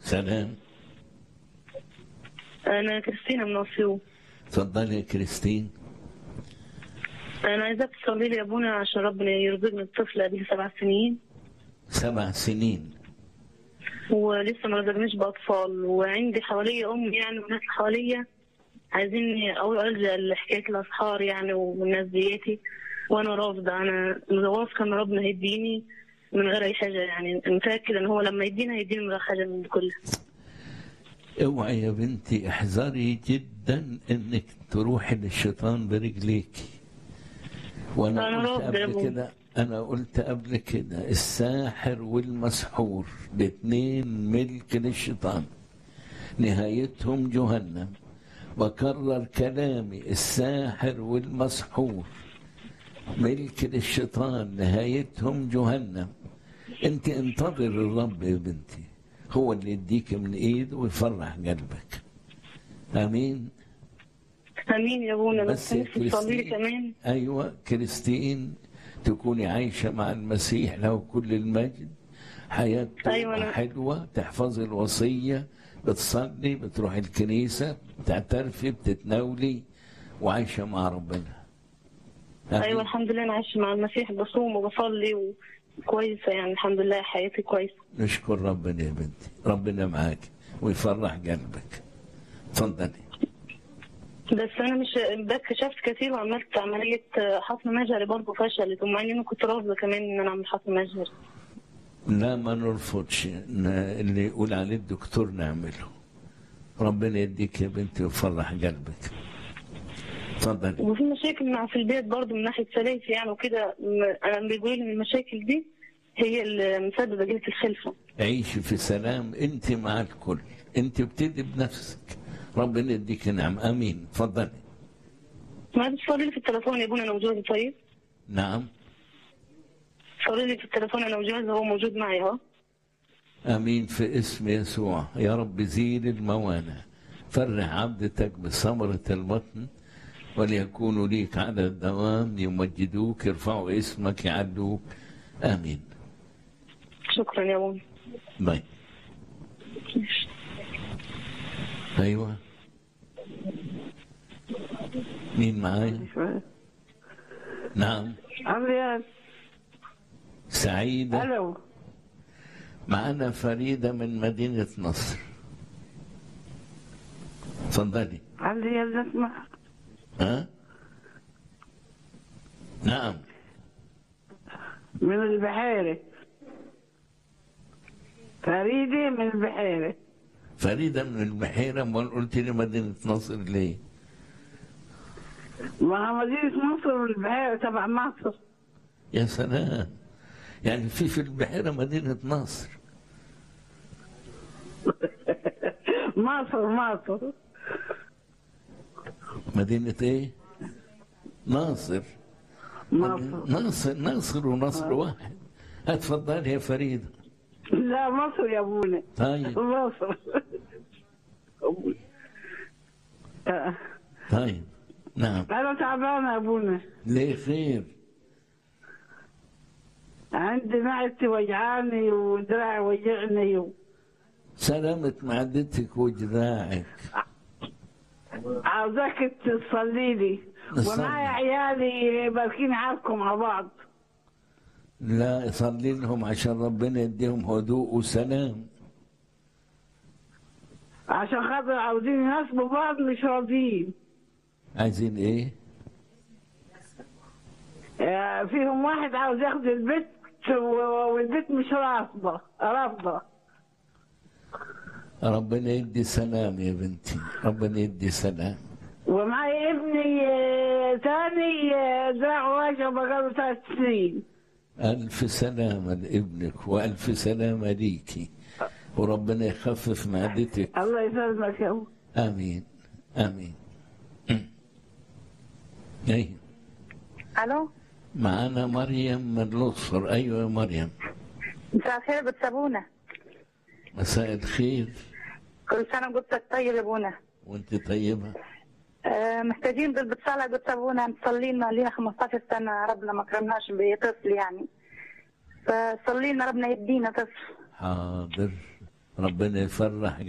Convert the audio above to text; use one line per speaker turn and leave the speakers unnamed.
سلام
انا كريستينا من اسيوط
اتفضلي يا كريستين
انا عايزاك تصلي لي يا ابونا عشان ربنا يرزقني بطفل قبل سبع سنين
سبع سنين
ولسه ما رزقنيش باطفال وعندي حواليا امي يعني والناس اللي حواليا عايزين اقول الجا لحكايه الاسحار يعني والناس دياتي وانا رافضه انا واثقه ان ربنا هيديني من غير اي حاجه يعني متاكد ان هو لما يدينا هيديني من غير حاجه من دي كلها
اوعي يا بنتي احذري جدا انك تروحي للشيطان برجليك وانا
أنا
قلت
رافضة يا
قبل
أبو.
كده انا قلت قبل كده الساحر والمسحور الاثنين ملك للشيطان نهايتهم جهنم بكرر كلامي الساحر والمسحور ملك للشيطان نهايتهم جهنم انت انتظر الرب يا بنتي هو اللي يديك من ايده ويفرح قلبك امين
امين يا ابونا
بس
بس
يا
نفسي تصلي لي
كريستين
كمان
ايوه كريستين تكوني عايشه مع المسيح له كل المجد حياه
أيوة
توبة
أنا-
حلوه تحفظي الوصيه بتصلي بتروحي الكنيسه بتعترفي بتتناولي وعايشه مع ربنا آمين.
ايوه الحمد لله انا عايشه مع المسيح بصوم وبصلي وكويسه يعني الحمد لله حياتي كويسه
نشكر ربنا يا بنتي ربنا معاك ويفرح قلبك اتفضلي
بس انا مش ده اكتشفت كتير وعملت عمليه حصر مجهري برضه فشلت ومع اني انا كنت رافضه كمان ان انا اعمل حصر مجهري
لا ما نرفضش ن- اللي يقول عليه الدكتور نعمله ربنا يديك يا بنتي ويفرح قلبك اتفضلي
وفي مشاكل مع في البيت برضه من ناحيه سلايفي يعني وكده م- انا بيقولوا لي إن المشاكل دي هي اللي مسببه جهه الخلفه
عيشي في سلام انت مع الكل انت ابتدي بنفسك ربنا يديك نعم امين اتفضلي
ما تصلي لي في التليفون يا ابونا انا وجوزي طيب
نعم
صلي لي في التليفون انا وجوزي هو موجود معي اهو
امين في اسم يسوع يا رب زيل الموانع فرح عبدتك بثمرة البطن وليكونوا ليك على الدوام يمجدوك يرفعوا اسمك يعلوك امين
شكرا يا ابونا
باي ايوه مين معايا نعم
عمريان
سعيدة
الو
معنا فريدة من مدينة نصر تفضلي
عمريان نسمع
ها نعم
من البحيرة فريدة من البحيرة
فريدة من البحيرة امال قلت لي مدينة نصر ليه
ما مدينة مصر والبحيرة تبع مصر
يا سلام يعني في في البحيرة مدينة نصر
مصر مصر
مدينة ايه ناصر
مصر
ناصر ناصر ونصر واحد اتفضلي يا فريدة
لا مصر يا ابونا
طيب
مصر آه.
طيب نعم
انا تعبانة يا ابونا
ليه خير
عندي معدتي وجعاني ودراعي وجعني و...
سلامة معدتك وجذاعك
عاوزاك تصلي لي
نصلي.
ومعي عيالي باركين عاركم مع بعض
لا صلي لهم عشان ربنا يديهم هدوء وسلام
عشان خاطر عاوزين يناسبوا بعض مش راضيين
عايزين ايه
آه، فيهم واحد عاوز ياخد البيت و- والبيت مش رافضة رافضة
ربنا يدي سلام يا بنتي ربنا يدي سلام
ومعي ابني آه، تاني آه، دراعه وجهه بقاله ثلاث سنين
ألف سلامة لابنك وألف سلامة ليكي وربنا يخفف معدتك
الله يسلمك يا أبو.
آمين آمين أي
الو
معنا مريم من الأقصر أيوة يا مريم
مساء الخير بتسابونا
مساء الخير
كل سنه وقلتك طيب يا ابونا
وانت طيبة
آه، محتاجين بالبتصالة قلت ابونا نصلي لنا لينا 15 سنه ربنا ما كرمناش بطفل يعني فصلي لنا ربنا يدينا طفل
حاضر ربنا يفرح